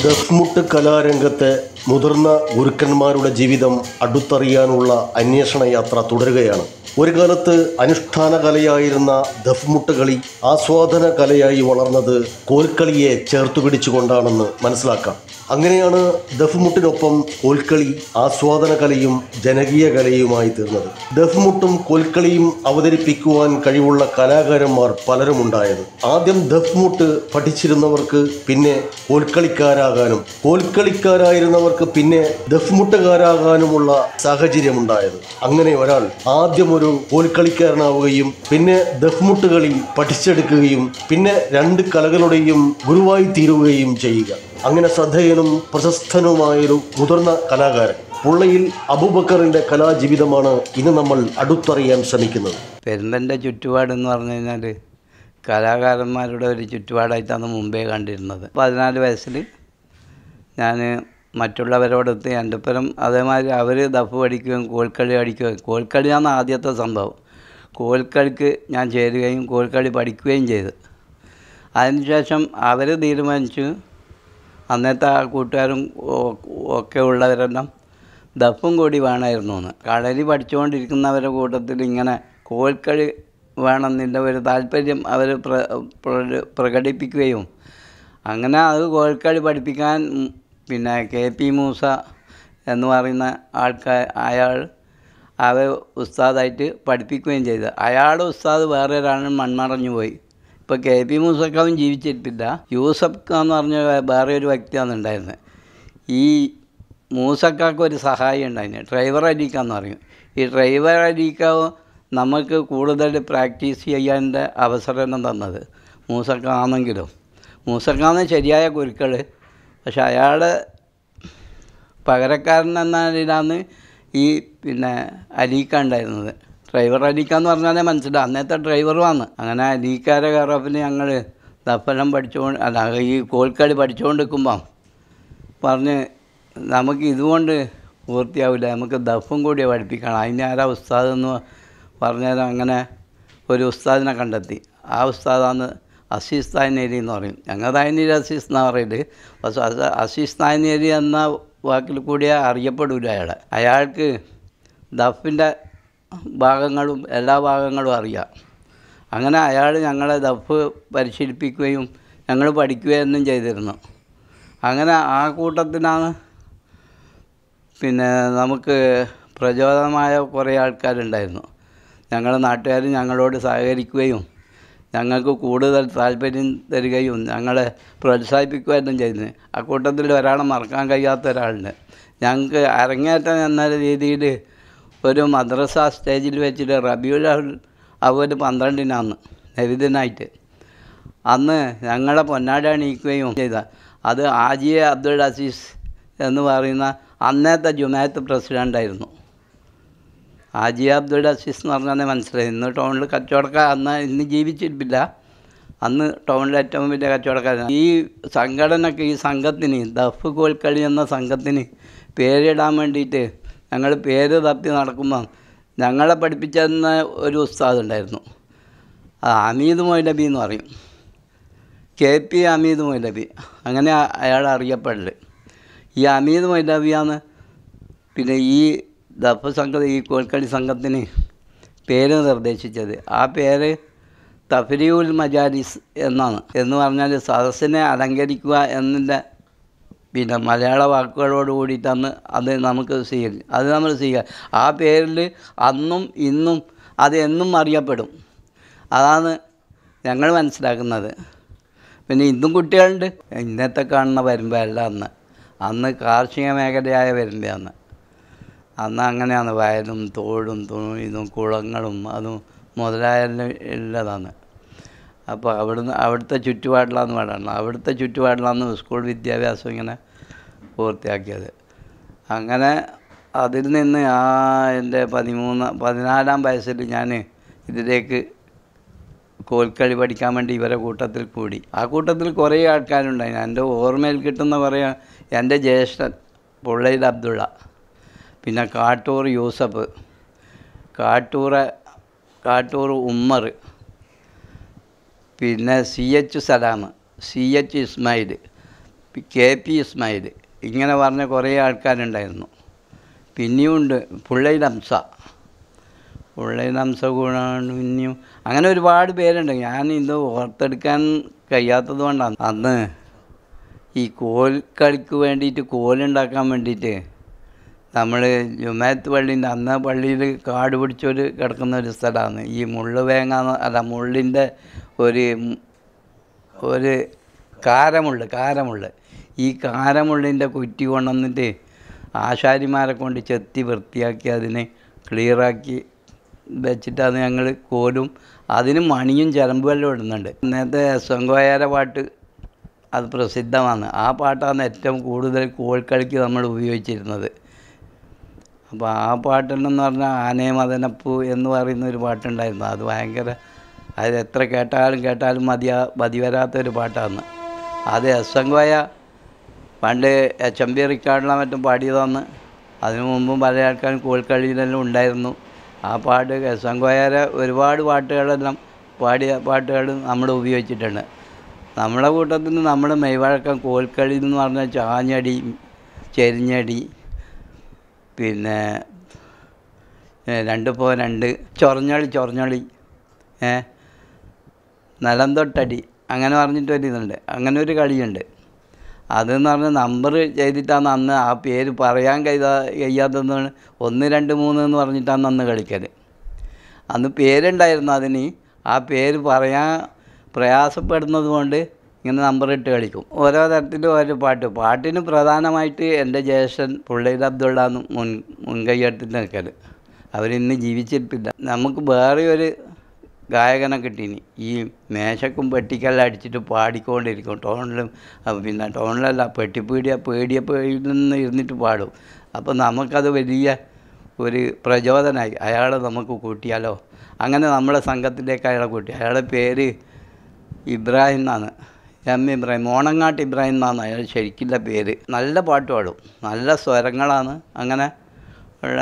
ദഫ്മുട്ട് കലാരംഗത്തെ മുതിർന്ന ഗുരുക്കന്മാരുടെ ജീവിതം അടുത്തറിയാനുള്ള അന്വേഷണ യാത്ര തുടരുകയാണ് ഒരു കാലത്ത് അനുഷ്ഠാന കലയായിരുന്ന ദഫ്മുട്ട് കളി ആസ്വാദന കലയായി വളർന്നത് കോൽക്കളിയെ ചേർത്തു പിടിച്ചുകൊണ്ടാണെന്ന് മനസ്സിലാക്കാം അങ്ങനെയാണ് ദഫ്മുട്ടിനൊപ്പം കോൽക്കളി ആസ്വാദന കലയും ജനകീയ കലയുമായി തീർന്നത് ദഫ്മുട്ടും കോൽക്കളിയും അവതരിപ്പിക്കുവാൻ കഴിവുള്ള കലാകാരന്മാർ പലരുമുണ്ടായത് ആദ്യം ദഫ്മുട്ട് പഠിച്ചിരുന്നവർക്ക് പിന്നെ കോൽക്കളിക്കാരാകാനും കോൽക്കളിക്കാരായിരുന്നവർക്ക് പിന്നെ ദഫ്മുട്ടുകാരാകാനുമുള്ള സാഹചര്യമുണ്ടായത് അങ്ങനെ ഒരാൾ ആദ്യം ഒരു കോൽക്കളിക്കാരനാവുകയും പിന്നെ ദഫ്മുട്ട് കളി പഠിച്ചെടുക്കുകയും പിന്നെ രണ്ട് കലകളുടെയും ഗുരുവായി തീരുകയും ചെയ്യുക അങ്ങനെ ശ്രദ്ധേയനും പ്രശസ്തനുമായൊരു മുതിർന്ന കലാകാരൻ പുള്ളയിൽ അബൂബക്കറിന്റെ കലാജീവിതമാണ് ഇന്ന് നമ്മൾ അടുത്തറിയാൻ ശ്രമിക്കുന്നത് പെരുന്തൻ്റെ ചുറ്റുപാടെന്ന് പറഞ്ഞു കഴിഞ്ഞാൽ കലാകാരന്മാരുടെ ഒരു ചുറ്റുപാടായിട്ടാണ് മുമ്പേ കണ്ടിരുന്നത് പതിനാല് വയസ്സിൽ ഞാൻ മറ്റുള്ളവരോടൊത്ത് എൻ്റെ ഒപ്പം അതേമാതിരി അവർ ദഫ് പഠിക്കുകയും കോൽക്കളി പഠിക്കുകയും കോൽക്കളിയാണ് ആദ്യത്തെ സംഭവം കോൽക്കളിക്ക് ഞാൻ ചേരുകയും കോൽക്കളി പഠിക്കുകയും ചെയ്തു അതിനുശേഷം അവർ തീരുമാനിച്ചു അന്നത്തെ ആ കൂട്ടുകാരും ഒ- ഒക്കെ ഉള്ളവരെല്ലാം ദഫും കൂടി വേണമായിരുന്നു എന്ന് കളരി പഠിച്ചുകൊണ്ടിരിക്കുന്നവരുടെ കൂട്ടത്തിൽ ഇങ്ങനെ കോൽക്കളി വേണമെന്നില്ല ഒരു താല്പര്യം അവർ പ്ര പ്ര- പ്രകടിപ്പിക്കുകയും അങ്ങനെ അത് കോൽക്കളി പഠിപ്പിക്കാൻ ഉം, പിന്നെ കെ പി മൂസ എന്ന് പറയുന്ന ആൾക്കാർ അയാൾ അവ ഉസ്താദായിട്ട് പഠിപ്പിക്കുകയും ചെയ്തു അയാളുടെ ഉസ്താദ് വേറെ ഒരാളും മൺമറഞ്ഞു പോയി ഇപ്പോൾ കെ പി മൂസക്കാവും ജീവിച്ചിട്ടില്ല യൂസഫ് ഖാൻ എന്ന് പറഞ്ഞ വേറെ ഒരു വ്യക്തിയാണ് ഉണ്ടായിരുന്നത് ഈ മൂസക്കാക്ക് ഒരു സഹായി ഉണ്ടായിരുന്നു ഡ്രൈവർ അലീക്കാന്ന് പറയും ഈ ഡ്രൈവർ അലീക്കാവ് നമുക്ക് കൂടുതൽ പ്രാക്ടീസ് ചെയ്യാൻ്റെ അവസരം തന്നത് മൂസക്കാണെങ്കിലും മൂസക്കാന്ന് ശരിയായ കുരുക്കൾ പക്ഷെ അയാളുടെ പകരക്കാരൻ എന്ന നിലയിലാണ് ഈ പിന്നെ അലീക്ക ഉണ്ടായിരുന്നത് ഡ്രൈവർ അലീക്ക എന്ന് പറഞ്ഞാലേ മനസ്സിലാവും അന്നത്തെ ഡ്രൈവറുമാണ് അങ്ങനെ അലീക്കാരെ കയറപ്പിന് ഞങ്ങൾ ദഫലം പഠിച്ചുകൊണ്ട് അല്ല ഈ കോൽക്കളി പഠിച്ചുകൊണ്ട് നിൽക്കുമ്പം പറഞ്ഞ് നമുക്ക് ഇതുകൊണ്ട് പൂർത്തിയാവില്ല നമുക്ക് ദഫും കൂടി പഠിപ്പിക്കണം അതിന് ആരാ ഉസ്താദ് എന്ന് പറഞ്ഞാൽ അങ്ങനെ ഒരു ഉസ്താദിനെ കണ്ടെത്തി ആ ഉസ്താദാണ് അസീസ് തായ്നേരി എന്ന് പറയും ഞങ്ങൾ തായ്നേരി അസീസ് എന്നാണ് പറയല് പക്ഷെ അത് അസീസ് തായ്നേരി എന്ന വാക്കിൽ കൂടിയേ അറിയപ്പെടില്ല അയാളെ അയാൾക്ക് ദഫിൻ്റെ ഭാഗങ്ങളും എല്ലാ ഭാഗങ്ങളും അറിയാം അങ്ങനെ അയാൾ ഞങ്ങളെ ദഫ് പരിശീലിപ്പിക്കുകയും ഞങ്ങൾ പഠിക്കുകയൊന്നും ചെയ്തിരുന്നു അങ്ങനെ ആ കൂട്ടത്തിനാണ് പിന്നെ നമുക്ക് പ്രചോദനമായ കുറേ ആൾക്കാരുണ്ടായിരുന്നു ഞങ്ങളുടെ നാട്ടുകാർ ഞങ്ങളോട് സഹകരിക്കുകയും ഞങ്ങൾക്ക് കൂടുതൽ താല്പര്യം തരികയും ഞങ്ങളെ പ്രോത്സാഹിപ്പിക്കുകയായിരുന്നു ചെയ്യുന്നത് ആ കൂട്ടത്തിൽ ഒരാളെ മറക്കാൻ കഴിയാത്ത ഒരാളുണ്ട് ഞങ്ങൾക്ക് അരങ്ങേറ്റം എന്ന രീതിയിൽ ഒരു മദ്രസ സ്റ്റേജിൽ വെച്ചിട്ട് റബിയുൽ അവൽ പന്ത്രണ്ടിനാന്ന് നബിദിനായിട്ട് അന്ന് ഞങ്ങളെ പൊന്നാടി അണിയിക്കുകയും ചെയ്ത അത് ആജിയ അബ്ദുൾ അസീസ് എന്ന് പറയുന്ന അന്നത്തെ ജുമായത്ത് പ്രസിഡൻ്റായിരുന്നു ആജിയ അബ്ദുൾ അസീസ് എന്ന് പറഞ്ഞാൽ മനസ്സിലായി ഇന്ന് ടൗണിൽ കച്ചവടക്കാർ അന്ന് ഇന്ന് ജീവിച്ചിരിപ്പില്ല അന്ന് ടൗണിലെ ഏറ്റവും വലിയ കച്ചവടക്കാരൻ ഈ സംഘടനക്ക് ഈ സംഘത്തിന് ദഫ് കോൽക്കളി എന്ന സംഘത്തിന് പേരിടാൻ വേണ്ടിയിട്ട് ഞങ്ങൾ പേര് തപ്പി നടക്കുമ്പോൾ ഞങ്ങളെ പഠിപ്പിച്ചിരുന്ന ഒരു ഉസ്താദ് ഉണ്ടായിരുന്നു ആ അമീദ് മൊയ്ലബി എന്ന് പറയും കെ പി അമീദ് മൊയ്ലബി അങ്ങനെ അയാൾ അറിയപ്പെടല് ഈ അമീദ് മൊയ്ലബിയാണ് പിന്നെ ഈ ദഫ് സംഘ ഈ കോൽക്കളി സംഘത്തിന് പേര് നിർദ്ദേശിച്ചത് ആ പേര് തഫരിയുൽ മജാലിസ് എന്നാണ് എന്ന് പറഞ്ഞാൽ സദസ്സിനെ അലങ്കരിക്കുക എന്നതിൻ്റെ പിന്നെ മലയാള വാക്കുകളോട് കൂടിയിട്ടാണ് അത് നമുക്ക് സ്വീകരി അത് നമ്മൾ സ്വീകരിക്കുക ആ പേരിൽ അന്നും ഇന്നും അത് എന്നും അറിയപ്പെടും അതാണ് ഞങ്ങൾ മനസ്സിലാക്കുന്നത് പിന്നെ ഇന്നും കുട്ടികളുണ്ട് ഇന്നത്തെ കാണുന്ന വരുമ്പോൾ അല്ല അന്ന് അന്ന് കാർഷിക മേഖലയായ വരുമ്പോഴാണ് അന്ന് അങ്ങനെയാണ് വയലും തോടും തു- ഇതും കുളങ്ങളും അതും മുതലായെല്ലാം ഉള്ളതാണ് അപ്പോൾ അവിടുന്ന് അവിടുത്തെ ചുറ്റുപാടിലാന്ന് പറയണം അവിടുത്തെ ചുറ്റുപാടിലാണ് സ്കൂൾ വിദ്യാഭ്യാസം ഇങ്ങനെ പൂർത്തിയാക്കിയത് അങ്ങനെ അതിൽ നിന്ന് ആ എൻ്റെ പതിമൂന്ന് പതിനാലാം വയസ്സിൽ ഞാൻ ഇതിലേക്ക് കോൽക്കളി പഠിക്കാൻ വേണ്ടി ഇവരെ കൂട്ടത്തിൽ കൂടി ആ കൂട്ടത്തിൽ കുറേ ആൾക്കാരുണ്ടായി എൻ്റെ ഓർമ്മയിൽ കിട്ടുന്ന കുറേ എൻ്റെ ജ്യേഷ്ഠൻ പുള്ളയിൽ അബ്ദുള്ള പിന്നെ കാട്ടൂർ യൂസഫ് കാട്ടൂറ് കാട്ടൂർ ഉമ്മർ പിന്നെ C H Salam C H Ismail K P Ismail ഇങ്ങനെ പറഞ്ഞ കുറേ ആൾക്കാരുണ്ടായിരുന്നു പിന്നെയും ഉണ്ട് പുള്ളയിൽ ഹംസ പുള്ളയിൽ ഹംസ കൂടാണ്ട് പിന്നെയും അങ്ങനെ ഒരുപാട് പേരുണ്ട് ഞാൻ ഇത് ഓർത്തെടുക്കാൻ കഴിയാത്തത് കൊണ്ടാണ് അന്ന് ഈ കോൽ കളിക്ക് വേണ്ടിയിട്ട് കോലുണ്ടാക്കാൻ വേണ്ടിയിട്ട് നമ്മൾ ജുമാത്ത് പള്ളീൻ്റെ അന്ന് പള്ളിയിൽ കാട് പിടിച്ചൊരു കിടക്കുന്ന ഒരു സ്ഥലമാണ് ഈ മുള്ള് വേങ്ങ എന്ന്- അല്ല മുള്ളിൻ്റെ ഒരു മ്- ഒരു കാരമുള്ള് കാരമുള്ള് ഈ കാരമുള്ളിൻ്റെ കുറ്റി കൊണ്ടുവന്നിട്ട് ആശാരിമാരെ കൊണ്ട് ചെത്തി വൃത്തിയാക്കി അതിനെ ക്ലിയറാക്കി വെച്ചിട്ടാണ് ഞങ്ങൾ കോലും അതിന് മണിയും ചരമ്പുമെല്ലാം ഇടുന്നുണ്ട് നേരത്തെ സ്വങ്കോയാര പാട്ട് അത് പ്രസിദ്ധമാണ് ആ പാട്ടാണ് ഏറ്റവും കൂടുതൽ കോൽക്കളിക്ക് നമ്മൾ ഉപയോഗിച്ചിരുന്നത് അപ്പോൾ ആ പാട്ടെന്ന് പറഞ്ഞാൽ ആനയെ മദനപ്പൂ എന്ന് പറയുന്ന ഒരു പാട്ടുണ്ടായിരുന്നു അത് ഭയങ്കര അത് എത്ര കേട്ടാലും കേട്ടാലും മതിയാ മതി വരാത്തൊരു പാട്ടാണ് അത് എസ് എൻ കോയ പണ്ട് എച്ച് എം ബി റിക്കാർഡിലാണ് മറ്റും പാടിയതാണ് അതിനു മുമ്പും പല ആൾക്കാരും കോൽക്കളിയിലെല്ലാം ഉണ്ടായിരുന്നു ആ പാട്ട് എസ് എൻ കോയരെ ഒരുപാട് പാട്ടുകളെല്ലാം പാടിയ പാട്ടുകൾ നമ്മൾ ഉപയോഗിച്ചിട്ടുണ്ട് നമ്മളെ കൂട്ടത്തിൽ നിന്ന് നമ്മൾ മെയ്വഴക്കം കോൽക്കളി എന്ന് പറഞ്ഞാൽ ചാഞ്ഞടി ചെരിഞ്ഞടി പിന്നെ ഏ, രണ്ട് പോ രണ്ട് ചൊറഞ്ഞളി ചൊറഞ്ഞളി ഏ നിലം തൊട്ടടി അങ്ങനെ പറഞ്ഞിട്ടൊരു ഇതുണ്ട് അങ്ങനെ ഒരു കളിയുണ്ട് അതെന്ന് പറഞ്ഞാൽ നമ്പർ ചെയ്തിട്ടാണ് അന്ന് ആ പേര് പറയാൻ കഴിയാ കഴിയാത്തതാണ് ഒന്ന് രണ്ട് മൂന്ന് എന്ന് പറഞ്ഞിട്ടാണ് അന്ന് കളിക്കൽ അന്ന് പേരുണ്ടായിരുന്നു അതിന് ആ പേര് പറയാൻ പ്രയാസപ്പെടുന്നത് കൊണ്ട് ഇങ്ങനെ നമ്പർ ഇട്ട് കളിക്കും ഓരോ തരത്തിലും ഓരോ പാട്ട് പാട്ടിന് പ്രധാനമായിട്ട് എൻ്റെ ജ്യേഷ്ഠൻ പുള്ളയിൽ അബ്ദുള്ള മുൻ മുൻകൈ എടുത്തിട്ട് നിൽക്കൽ അവരിന്ന് ജീവിച്ചിരിപ്പില്ല നമുക്ക് വേറെ ഒരു ഗായകനെ കിട്ടീനി ഈ മേശക്കും പെട്ടിക്കെല്ലാം അടിച്ചിട്ട് പാടിക്കൊണ്ടിരിക്കും ടോണിലും അഹ് പിന്നെ ടോണിലല്ല പെട്ടിപ്പീടിയ പേടിയ പേടിയിൽ നിന്ന് ഇരുന്നിട്ട് പാടും അപ്പോൾ നമുക്കത് വലിയ ഒരു പ്രചോദനമായി അയാളെ നമുക്ക് കൂട്ടിയാലോ അങ്ങനെ നമ്മളെ സംഘത്തിലേക്ക് അയാളെ കൂട്ടി അയാളുടെ പേര് ഇബ്രാഹിം എന്നാണ് എം ഇബ്രാഹിം മോണങ്ങാട്ട് ഇബ്രാഹിം എന്നാണ് അയാൾ ശരിക്കുള്ള പേര് നല്ല പാട്ട് പാടും നല്ല സ്വരങ്ങളാണ് അങ്ങനെ ഉള്ള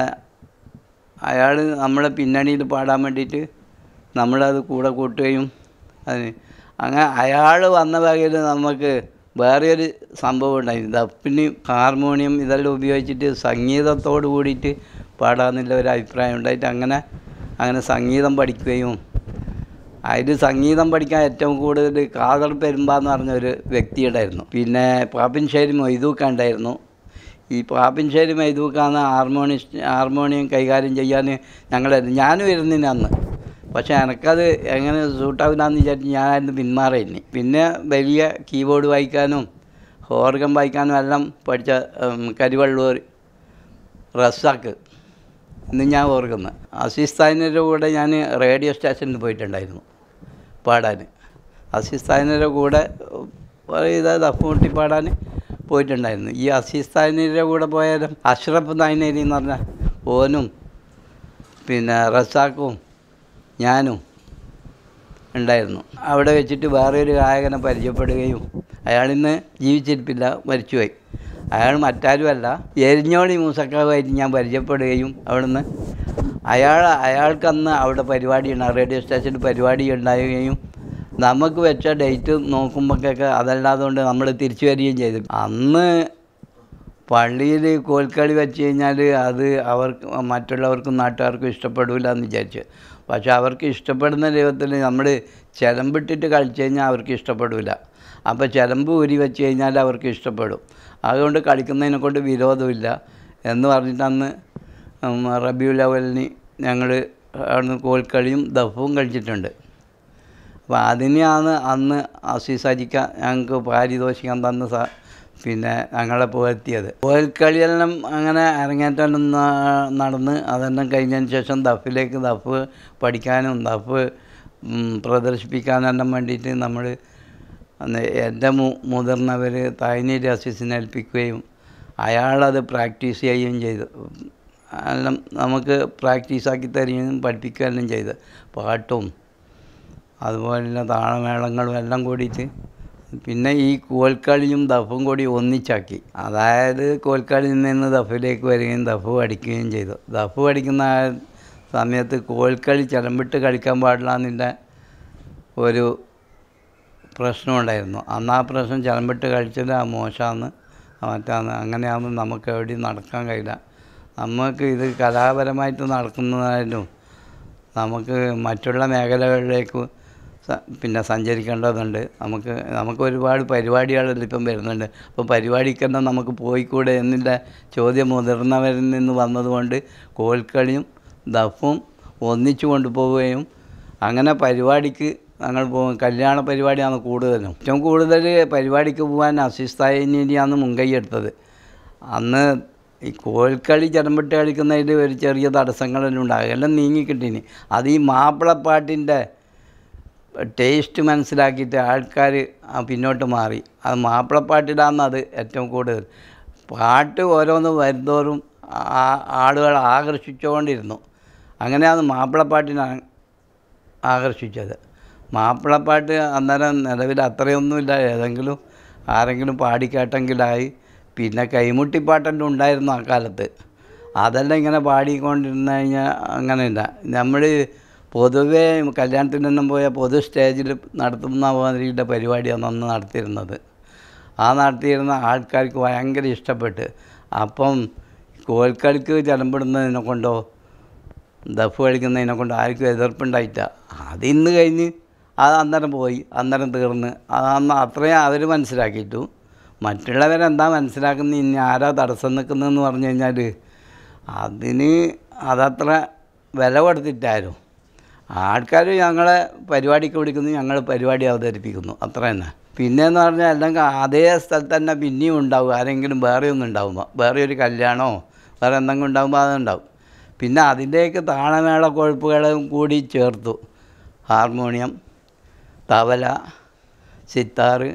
അയാൾ നമ്മളെ പിന്നണിയിൽ പാടാൻ വേണ്ടിയിട്ട് നമ്മളത് കൂടെ കൂട്ടുകയും അതിന് അങ്ങനെ അയാൾ വന്ന വകയിൽ നമുക്ക് വേറെ ഒരു സംഭവം ഉണ്ടായി ദപ്പിന് ഹാർമോണിയം ഇതെല്ലാം ഉപയോഗിച്ചിട്ട് സംഗീതത്തോട് കൂടിയിട്ട് പാടാമെന്നുള്ള ഒരു അഭിപ്രായം ഉണ്ടായിട്ട് അങ്ങനെ അങ്ങനെ സംഗീതം പഠിക്കുകയും അതിൽ സംഗീതം പഠിക്കാൻ ഏറ്റവും കൂടുതൽ കാതർ പെരുമ്പ എന്ന് പറഞ്ഞ ഒരു വ്യക്തി ഉണ്ടായിരുന്നു പിന്നെ പാപ്പിൻശ്ശേരി മൊയ്തൂക്ക ഉണ്ടായിരുന്നു ഈ പാപ്പിൻശ്ശേരി മൊയ്തൂക്കാന്ന് ഹാർമോണിസ്റ്റ് ഹാർമോണിയം കൈകാര്യം ചെയ്യാൻ ഞങ്ങൾ ഞാനും ഇരുന്നിന് അന്ന് പക്ഷേ എനിക്കത് എങ്ങനെ സൂട്ടാവില്ലാന്ന് വിചാരിച്ച് ഞാനായിരുന്നു പിന്മാറിയില്ല പിന്നെ വലിയ കീബോർഡ് വായിക്കാനും ഓർഗൻ വായിക്കാനും എല്ലാം പഠിച്ച ഉം, കരിവള്ളൂർ റസാക്ക് ഇന്ന് ഞാൻ ഓർക്കുന്നു അസിസ്ഥാനിൻ്റെ കൂടെ ഞാൻ റേഡിയോ സ്റ്റേഷനിൽ പോയിട്ടുണ്ടായിരുന്നു പാടാൻ അസിസ്ഥാനിൻ്റെ കൂടെ ഇത് ദഫൂട്ടി പാടാൻ പോയിട്ടുണ്ടായിരുന്നു ഈ അസിസ്ഥാനിൻ്റെ കൂടെ പോയാലും അഷ്റഫ് നായനേരി എന്ന് പറഞ്ഞ ഓനും പിന്നെ റസാക്കും ഞാനും ഉണ്ടായിരുന്നു അവിടെ വെച്ചിട്ട് വേറെ ഒരു ഗായകനെ പരിചയപ്പെടുകയും അയാളിന്ന് ജീവിച്ചിരിപ്പില്ല മരിച്ചുപോയി അയാൾ മറ്റാരുമല്ല എരിഞ്ഞോളി മൂസക്കാവുമായിട്ട് ഞാൻ പരിചയപ്പെടുകയും അവിടുന്ന് അയാൾ അയാൾക്കന്ന് അവിടെ പരിപാടി ഉണ്ടാകും റേഡിയോ സ്റ്റേഷനിൽ പരിപാടി ഉണ്ടാവുകയും നമുക്ക് വെച്ച ഡേറ്റ് നോക്കുമ്പോഴൊക്കെ അതല്ലാതെ കൊണ്ട് നമ്മൾ തിരിച്ചു വരികയും ചെയ്തു അന്ന് പള്ളിയിൽ കോൽക്കളി വെച്ച് കഴിഞ്ഞാൽ അത് അവർക്ക് മറ്റുള്ളവർക്കും നാട്ടുകാർക്കും ഇഷ്ടപ്പെടില്ല എന്ന് വിചാരിച്ചു പക്ഷെ അവർക്ക് ഇഷ്ടപ്പെടുന്ന ദൈവത്തിൽ നമ്മൾ ചിലമ്പിട്ടിട്ട് കളിച്ചു കഴിഞ്ഞാൽ അവർക്ക് ഇഷ്ടപ്പെടില്ല അപ്പോൾ ചിലമ്പ് ഊരി വെച്ച് കഴിഞ്ഞാൽ അവർക്ക് ഇഷ്ടപ്പെടും അതുകൊണ്ട് കളിക്കുന്നതിനെ കൊണ്ട് വിരോധമില്ല എന്ന് പറഞ്ഞിട്ട് അന്ന് ഉം, റബിയുൽ അവലിന് ഞങ്ങൾ അവിടുന്ന് കോൽക്കളിയും ദഫും കളിച്ചിട്ടുണ്ട് അപ്പോൾ അതിനെയാണ് അന്ന് അസീസാജിക്ക ഞങ്ങൾക്ക് പാരിതോഷികം തന്ന് സ പിന്നെ ഞങ്ങളെ പുകഴ്ത്തിയത് കോൽക്കളിയെല്ലാം അങ്ങനെ അരങ്ങേറ്റം ന- നടന്ന് അതെല്ലാം കഴിഞ്ഞതിന് ശേഷം ദഫിലേക്ക് ദഫ് പഠിക്കാനും ദഫ് ഉം, പ്രദർശിപ്പിക്കാനെല്ലാം വേണ്ടിയിട്ട് നമ്മൾ അന്ന് എൻ്റെ മു മുതിർന്നവർ തായ്നീര് അസീസിനെ ഏൽപ്പിക്കുകയും അയാളത് പ്രാക്ടീസ് ചെയ്യുകയും ചെയ്തു എല്ലാം നമുക്ക് പ്രാക്ടീസാക്കി തരികയും പഠിപ്പിക്കുകയെല്ലാം ചെയ്ത് പാട്ടും അതുപോലുള്ള താളമേളങ്ങളും എല്ലാം കൂടിയിട്ട് പിന്നെ ഈ കോൽക്കളിയും ദഫും കൂടി ഒന്നിച്ചാക്കി അതായത് കോൽക്കളിയിൽ നിന്ന് ദഫിലേക്ക് വരികയും ദഫ് പഠിക്കുകയും ചെയ്തു ദഫ് പഠിക്കുന്ന ആ സമയത്ത് കോൽക്കളി ചിലമ്പിട്ട് കളിക്കാൻ പാടില്ല എന്നില്ല ഒരു പ്രശ്നമുണ്ടായിരുന്നു അന്ന് ആ പ്രശ്നം ചിലമ്പിട്ട് കഴിച്ചത് ആ മോശമാണ് മറ്റാന്ന് അങ്ങനെയാകുമ്പോൾ നമുക്ക് എവിടെയും നടക്കാൻ കഴിയില്ല നമുക്ക് ഇത് കലാപരമായിട്ട് നടക്കുന്നതായാലും നമുക്ക് മറ്റുള്ള മേഖലകളിലേക്ക് സ- പിന്നെ സഞ്ചരിക്കേണ്ടതുണ്ട് നമുക്ക് നമുക്ക് ഒരുപാട് പരിപാടികളിൽ ഇപ്പം വരുന്നുണ്ട് അപ്പോൾ പരിപാടിക്കെല്ലാം നമുക്ക് പോയിക്കൂടെ എന്നുള്ള ചോദ്യം മുതിർന്നവരിൽ നിന്ന് വന്നതുകൊണ്ട് കോൽക്കളിയും ദഫും ഒന്നിച്ചു കൊണ്ടുപോവുകയും അങ്ങനെ പരിപാടിക്ക് ഞങ്ങൾ പോകും കല്യാണ പരിപാടിയാണ് കൂടുതലും ഏറ്റവും കൂടുതൽ പരിപാടിക്ക് പോകാൻ അസിസ്ഥായിനിയാണ് മുൻകൈ എടുത്തത് അന്ന് ഈ കോൽക്കളി ചിലമ്പിട്ട് കളിക്കുന്നതിൽ ഒരു ചെറിയ തടസ്സങ്ങളെല്ലാം ഉണ്ടാകും എല്ലാം നീങ്ങിക്കിട്ടീനി അത് ഈ മാപ്പിളപ്പാട്ടിൻ്റെ ടേസ്റ്റ് മനസ്സിലാക്കിയിട്ട് ആൾക്കാർ പിന്നോട്ട് മാറി അത് മാപ്പിളപ്പാട്ടിലാണ് അത് ഏറ്റവും കൂടുതൽ പാട്ട് ഓരോന്ന് വരുന്തോറും ആ- ആളുകൾ ആകർഷിച്ചുകൊണ്ടിരുന്നു അങ്ങനെയാണ് മാപ്പിളപ്പാട്ടിനെ ആ- ആകർഷിച്ചത് മാപ്പിളപ്പാട്ട് അന്നേരം നിലവിൽ അത്രയൊന്നുമില്ല ഏതെങ്കിലും ആരെങ്കിലും പാടിക്കേട്ടെങ്കിലായി പിന്നെ കൈമുട്ടിപ്പാട്ടെല്ലാം ഉണ്ടായിരുന്നു ആ കാലത്ത് അതെല്ലാം ഇങ്ങനെ പാടിക്കൊണ്ടിരുന്ന് കഴിഞ്ഞാൽ അങ്ങനെയില്ല നമ്മൾ പൊതുവേ കല്യാണത്തിനൊന്നും പോയ പൊതു സ്റ്റേജിൽ നടത്തുന്ന മാതിരിയുടെ പരിപാടിയാണ് അന്ന് നടത്തിയിരുന്നത് ആ നടത്തിയിരുന്ന ആൾക്കാർക്ക് ഭയങ്കര ഇഷ്ടപ്പെട്ട് അപ്പം കോൽക്കളിക്ക് ചിലമ്പിടുന്നതിനെ കൊണ്ടോ ദഫ് കളിക്കുന്നതിനെ കൊണ്ട് ആർക്കും എതിർപ്പുണ്ടായിട്ട അത് ഇന്ന് കഴിഞ്ഞ് അത് അന്നേരം പോയി അന്നേരം തീർന്ന് അത് അന്ന് അത്രയും അവർ മനസ്സിലാക്കിയിട്ടു മറ്റുള്ളവരെന്താ മനസ്സിലാക്കുന്നത് ഇനി ആരാ തടസ്സം നിൽക്കുന്നതെന്ന് പറഞ്ഞു കഴിഞ്ഞാൽ അതിന് അതത്ര വില കൊടുത്തിട്ടാരും ആൾക്കാർ ഞങ്ങളെ പരിപാടിക്ക് വിളിക്കുന്നു ഞങ്ങൾ പരിപാടി അവതരിപ്പിക്കുന്നു അത്ര തന്നെ പിന്നെയെന്ന് പറഞ്ഞാൽ അല്ലെങ്കിൽ അതേ സ്ഥലത്ത് തന്നെ പിന്നെയും ഉണ്ടാവും ആരെങ്കിലും വേറെ ഒന്നും ഉണ്ടാകുമ്പോൾ വേറെ ഒരു കല്യാണമോ വേറെ എന്തെങ്കിലും ഉണ്ടാകുമ്പോൾ അതുണ്ടാവും പിന്നെ അതിലേക്ക് താളമേള കൊഴുപ്പുകളും കൂടി ചേർത്തു ഹാർമോണിയം തബല സിത്താറ്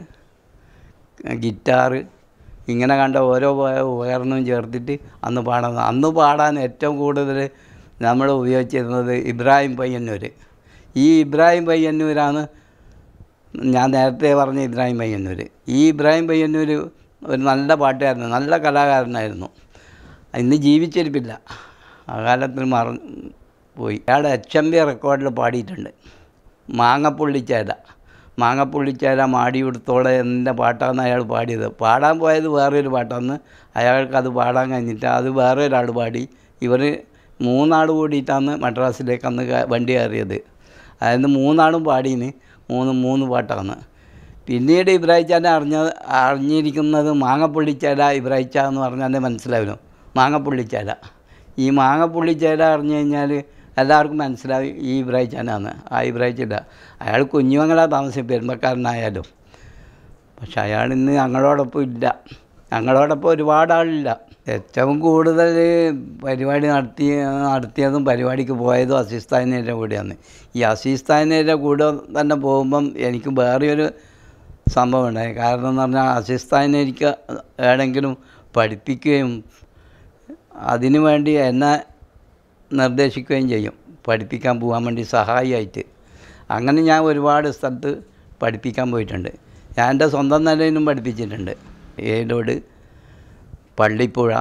ഗിറ്റാറ് ഇങ്ങനെ കണ്ട ഓരോ ഉപ- ഉപകരണവും ചേർത്തിട്ട് അന്ന് പാടുന്നത് അന്ന് പാടാൻ ഏറ്റവും കൂടുതൽ നമ്മൾ ഉപയോഗിച്ചിരുന്നത് ഇബ്രാഹിം പയ്യന്നൂർ ഈ ഇബ്രാഹിം പയ്യന്നൂരാണ് ഞാൻ നേരത്തെ പറഞ്ഞ ഇബ്രാഹിം പയ്യന്നൂർ ഈ ഇബ്രാഹിം പയ്യന്നൂർ ഒരു നല്ല പാട്ടുകാരന് നല്ല കലാകാരനായിരുന്നു ഇന്ന് ജീവിച്ചിരിപ്പില്ല ആ കാലത്തിൽ മറ പോയി അയാൾ എച്ച് എം ബി റെക്കോർഡിൽ പാടിയിട്ടുണ്ട് മാങ്ങപ്പുള്ളിച്ചേല മാങ്ങപ്പുള്ളിച്ചേല മാടി ഉടുത്തോളെ എൻ്റെ പാട്ടാണ് അയാൾ പാടിയത് പാടാൻ പോയത് വേറൊരു പാട്ടാണ് അയാൾക്ക് അത് പാടാൻ കഴിഞ്ഞിട്ട് അത് വേറെ ഒരാൾ പാടി ഇവർ മൂന്നാൾ കൂടിയിട്ടാണ് മദ്രാസിലേക്ക് അന്ന് ക- വണ്ടി കയറിയത് അതായത് മൂന്നാളും പാടീന് മൂന്ന് മൂന്ന് പാട്ടാണ് പിന്നീട് ഇബ്രാഹിച്ചാനെ അറിഞ്ഞ അറിഞ്ഞിരിക്കുന്നത് മാങ്ങപ്പുള്ളിച്ചേല ഇബ്രാഹിച്ച എന്ന് പറഞ്ഞാൽ മനസ്സിലാവില്ല മാങ്ങപ്പുള്ളിച്ചേല ഈ മാങ്ങപ്പുള്ളിച്ചേല അറിഞ്ഞു കഴിഞ്ഞാൽ എല്ലാവർക്കും മനസ്സിലാവും ഈ ഇബ്രാഹിച്ചാനാണ് ആ ഇബ്രാഹിച്ചില്ല അയാൾ കുഞ്ഞുമംഗല താമസിക്കും പെരുമ്പക്കാരനായാലും പക്ഷെ അയാൾ ഇന്ന് ഞങ്ങളോടൊപ്പം ഇല്ല ഞങ്ങളോടൊപ്പം ഒരുപാട് ആളില്ല ഏറ്റവും കൂടുതൽ പരിപാടി നടത്തി നടത്തിയതും പരിപാടിക്ക് പോയതും അസീസ്ഥാനേൻ്റെ കൂടെയാണ് ഈ അസീസ്ഥാനേൻ്റെ കൂടെ തന്നെ പോകുമ്പം എനിക്ക് വേറെയൊരു സംഭവം ഉണ്ടായി കാരണം എന്ന് പറഞ്ഞാൽ അസീസ്ഥാനെനിക്ക് ഏതെങ്കിലും പഠിപ്പിക്കുകയും അതിനു വേണ്ടി എന്നെ നിർദ്ദേശിക്കുകയും ചെയ്യും പഠിപ്പിക്കാൻ പോകാൻ വേണ്ടി സഹായിയായിട്ട് അങ്ങനെ ഞാൻ ഒരുപാട് സ്ഥലത്ത് പഠിപ്പിക്കാൻ പോയിട്ടുണ്ട് ഞാൻ എൻ്റെ സ്വന്തം നിലയിലും പഠിപ്പിച്ചിട്ടുണ്ട് ഏലോട് പള്ളിപ്പുഴ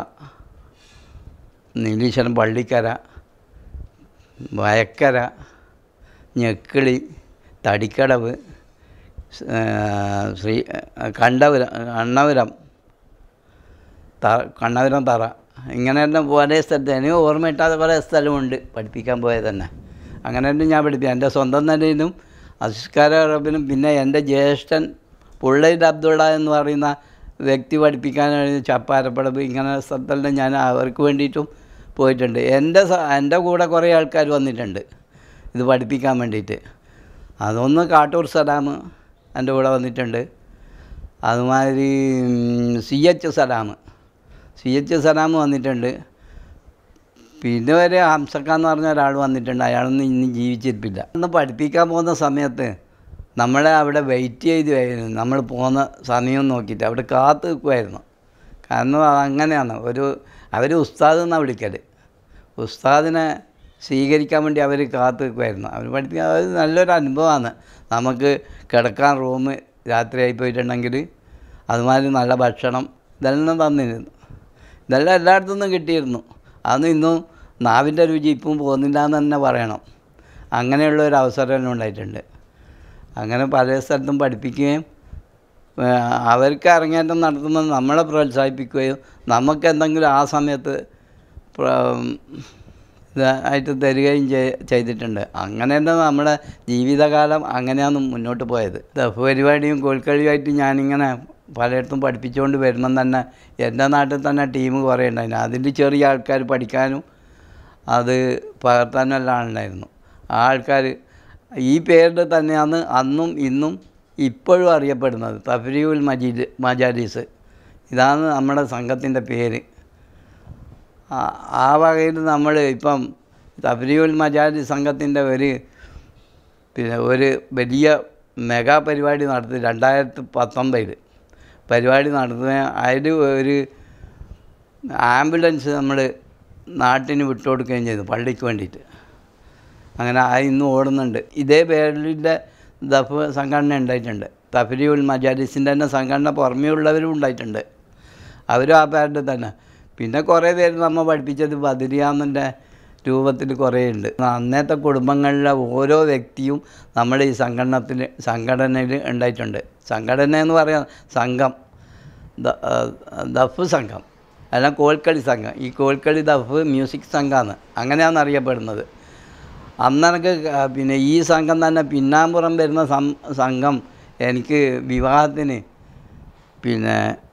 നീലീശ്വരം പള്ളിക്കര വയക്കര ഞെക്കിളി തടിക്കടവ് സ്- ആ, ശ്രീ കണ്ടപുരം കണ്ണപുരം ത കണ്ണപുരം തറ ഇങ്ങനെയെല്ലാം പല സ്ഥലത്ത് എനിക്ക് ഓർമ്മയിട്ടാതെ കുറേ സ്ഥലമുണ്ട് പഠിപ്പിക്കാൻ പോയത് തന്നെ അങ്ങനെയെല്ലാം ഞാൻ പഠിപ്പിക്കും എൻ്റെ സ്വന്തം നിലയിലും അസിസ്കാര അറബിനും പിന്നെ എൻ്റെ ജ്യേഷ്ഠൻ പുള്ളയിൽ അബ്ദുള്ള എന്ന് പറയുന്ന വ്യക്തി പഠിപ്പിക്കാൻ ചപ്പാരപ്പടവ് ഇങ്ങനെ സ്ഥലത്തെല്ലാം ഞാൻ അവർക്ക് വേണ്ടിയിട്ടും പോയിട്ടുണ്ട് എൻ്റെ സ- എൻ്റെ കൂടെ കുറേ ആൾക്കാർ വന്നിട്ടുണ്ട് ഇത് പഠിപ്പിക്കാൻ വേണ്ടിയിട്ട് അതൊന്ന് കാട്ടൂർ സലാം എൻ്റെ കൂടെ വന്നിട്ടുണ്ട് അതുമാതിരി C H Salam C H Salam വന്നിട്ടുണ്ട് പിന്നെ ഒരു ഹംസക്ക എന്ന് പറഞ്ഞ ഒരാൾ വന്നിട്ടുണ്ട് അയാളൊന്നും ഇന്ന് ജീവിച്ചിരിപ്പില്ല അന്ന് പഠിപ്പിക്കാൻ പോകുന്ന സമയത്ത് നമ്മളെ അവിടെ വെയിറ്റ് ചെയ്ത് ആയിരുന്നു നമ്മൾ പോകുന്ന സമയം നോക്കിയിട്ട് അവിടെ കാത്തു നിൽക്കുമായിരുന്നു കാരണം അങ്ങനെയാണ് ഒരു അവർ ഉസ്താദ് എന്നാണ് വിളിക്കൽ ഉസ്താദിനെ സ്വീകരിക്കാൻ വേണ്ടി അവർ കാത്തു നിൽക്കുമായിരുന്നു അവർ പഠിപ്പിക്കാൻ അത് നല്ലൊരു അനുഭവമാണ് നമുക്ക് കിടക്കാൻ റൂം രാത്രിയായി പോയിട്ടുണ്ടെങ്കിൽ അതുമാതിരി നല്ല ഭക്ഷണം ഇതെല്ലാം തന്നിരുന്നു ഇതെല്ലാം എല്ലായിടത്തു നിന്നും കിട്ടിയിരുന്നു അതൊന്നും ഇന്നും നാവിൻ്റെ രുചി ഇപ്പം പോകുന്നില്ല എന്ന് തന്നെ പറയണം അങ്ങനെയുള്ള ഒരു അവസരം തന്നെ ഉണ്ടായിട്ടുണ്ട് അങ്ങനെ പല സ്ഥലത്തും പഠിപ്പിക്കുകയും ആ, അവർക്ക് അരങ്ങേറ്റം നടത്തുമ്പോൾ നമ്മളെ പ്രോത്സാഹിപ്പിക്കുകയും നമുക്ക് എന്തെങ്കിലും ആ സമയത്ത് പ്ര- ഇതായിട്ട് തരികയും ചെയ്- ചെയ്തിട്ടുണ്ട് അങ്ങനെ തന്നെ നമ്മുടെ ജീവിതകാലം അങ്ങനെയാണ് മുന്നോട്ട് പോയത് ദഫ് പരിപാടിയും കോൽക്കളിയുമായിട്ട് ഞാനിങ്ങനെ പലയിടത്തും പഠിപ്പിച്ചുകൊണ്ട് വരുമ്പം തന്നെ എൻ്റെ നാട്ടിൽ തന്നെ ടീം കുറേ ഉണ്ടായിരുന്നു അതിൽ ചെറിയ ആൾക്കാർ പഠിക്കാനും അത് പകർത്താനും എല്ലാം ഉണ്ടായിരുന്നു ആ ആൾക്കാർ ഈ പേരിൽ തന്നെയാണ് അന്നും ഇന്നും ഇപ്പോഴും അറിയപ്പെടുന്നത് തഫ്രീഉൽ മജീദ് മജാലിസ് ഇതാണ് നമ്മുടെ സംഘത്തിൻ്റെ പേര് ആ- ആ വകയിൽ നമ്മൾ ഇപ്പം തഫ്രീഉൽ മജാലി സംഘത്തിൻ്റെ ഒരു പിന്നെ ഒരു വലിയ മെഗാ പരിപാടി നടത്തി രണ്ടായിരത്തി പത്തൊമ്പതിൽ പരിപാടി നടത്തുക അതിൽ ഒരു ആംബുലൻസ് നമ്മൾ നാട്ടിന് വിട്ടുകൊടുക്കുകയും ചെയ്തു പള്ളിക്ക് വേണ്ടിയിട്ട് അങ്ങനെ ആ ഇന്ന് ഓടുന്നുണ്ട് ഇതേ പേരിലെ ദഫ് സംഘടന ഉണ്ടായിട്ടുണ്ട് തഫരിയുൽ മജാലിസിൻ്റെ തന്നെ സംഘടന പുറമേ ഉള്ളവരും ഉണ്ടായിട്ടുണ്ട് അവരും ആ പേരിൽ തന്നെ പിന്നെ കുറേ പേര് നമ്മൾ പഠിപ്പിച്ചത് ബദരിയാന്നിൻ്റെ രൂപത്തിൽ കുറേ ഉണ്ട് അന്നത്തെ കുടുംബങ്ങളിലെ ഓരോ വ്യക്തിയും നമ്മുടെ ഈ സംഘടനത്തിൽ സംഘടനയിൽ ഉണ്ടായിട്ടുണ്ട് സംഘടന എന്ന് പറയാം സംഘം ദ- ആ, ദഫ് സംഘം അല്ല കോൽക്കളി സംഘം ഈ കോൽക്കളി ദഫ് മ്യൂസിക് സംഘമാണ് അങ്ങനെയാണ് അറിയപ്പെടുന്നത് അന്നെനിക്ക് ക- പിന്നെ ഈ സംഘം തന്നെ പിന്നാമ്പുറം വരുന്ന സം- സംഘം എനിക്ക് വിവാഹത്തിന് പിന്നെ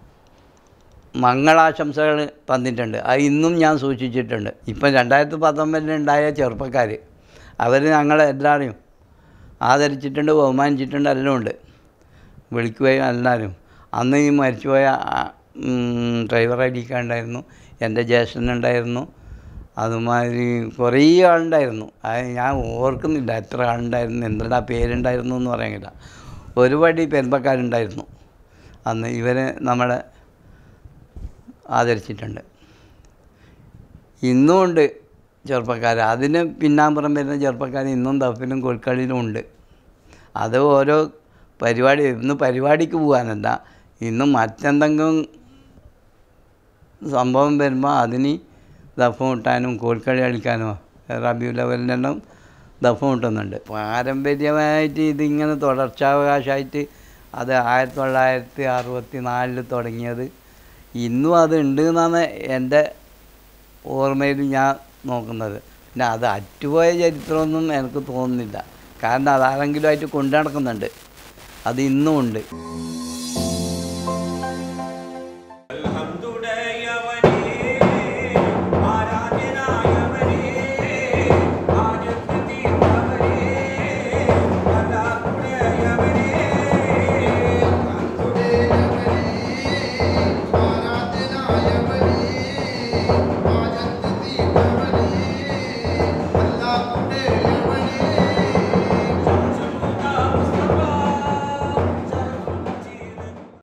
മംഗളാശംസകൾ തന്നിട്ടുണ്ട് അത് ഇന്നും ഞാൻ സൂക്ഷിച്ചിട്ടുണ്ട് ഇപ്പം രണ്ടായിരത്തി പത്തൊമ്പതിലുണ്ടായ ചെറുപ്പക്കാർ അവർ ഞങ്ങളെ എല്ലാവരെയും ആദരിച്ചിട്ടുണ്ട് ബഹുമാനിച്ചിട്ടുണ്ട് എല്ലാം ഉണ്ട് വിളിക്കുകയും എല്ലാവരും അന്ന് ഈ മരിച്ചുപോയ ആ, ഉം, ഡ്രൈവർ അടിക്കാണ്ടായിരുന്നു എൻ്റെ ജ്യേഷ്ഠനുണ്ടായിരുന്നു അതുമാതിരി കുറേ ആളുണ്ടായിരുന്നു അത് ഞാൻ ഓർക്കുന്നില്ല എത്ര ആളുണ്ടായിരുന്നു എന്തെല്ലാം പേരുണ്ടായിരുന്നു എന്ന് പറയാനില്ല ഒരുപാട് പെരുമ്പക്കാരുണ്ടായിരുന്നു അന്ന് ഇവരെ നമ്മളെ ആദരിച്ചിട്ടുണ്ട് ഇന്നും ഉണ്ട് ചെറുപ്പക്കാർ അതിന് പിന്നാമ്പുറം വരുന്ന ചെറുപ്പക്കാർ ഇന്നും തപ്പിലും കോൽക്കളിയിലും ഉണ്ട് അത് ഓരോ പരിപാടി ഇന്ന് പരിപാടിക്ക് പോകാനല്ല ഇന്ന് മറ്റെന്തെങ്കിലും സംഭവം വരുമ്പോൾ അതിന് ദഫ് മുട്ടാനും കോൽക്കളി കളിക്കാനോ റബിയു ലെവലിനെല്ലാം ദഫ് മുട്ടുന്നുണ്ട് പാരമ്പര്യമായിട്ട് ഇതിങ്ങനെ തുടർച്ചാവകാശമായിട്ട് അത് ആയിരത്തി തൊള്ളായിരത്തി അറുപത്തി നാലിൽ തുടങ്ങിയത് ഇന്നും അത് ഉണ്ട് എന്നാണ് എൻ്റെ ഓർമ്മയിൽ ഞാൻ നോക്കുന്നത് പിന്നെ അത് അറ്റുപോയ ചരിത്രമൊന്നും എനിക്ക് തോന്നുന്നില്ല കാരണം അതാരെങ്കിലുമായിട്ട് കൊണ്ടു നടക്കുന്നുണ്ട് അത് ഇന്നും ഉണ്ട് അൽഹംദുലില്ലാഹി ആരാധനായവനേ ആജത്ത് തീർത്തവനേ അല്ലാഹുടയവനേ ആരാധനായവനേ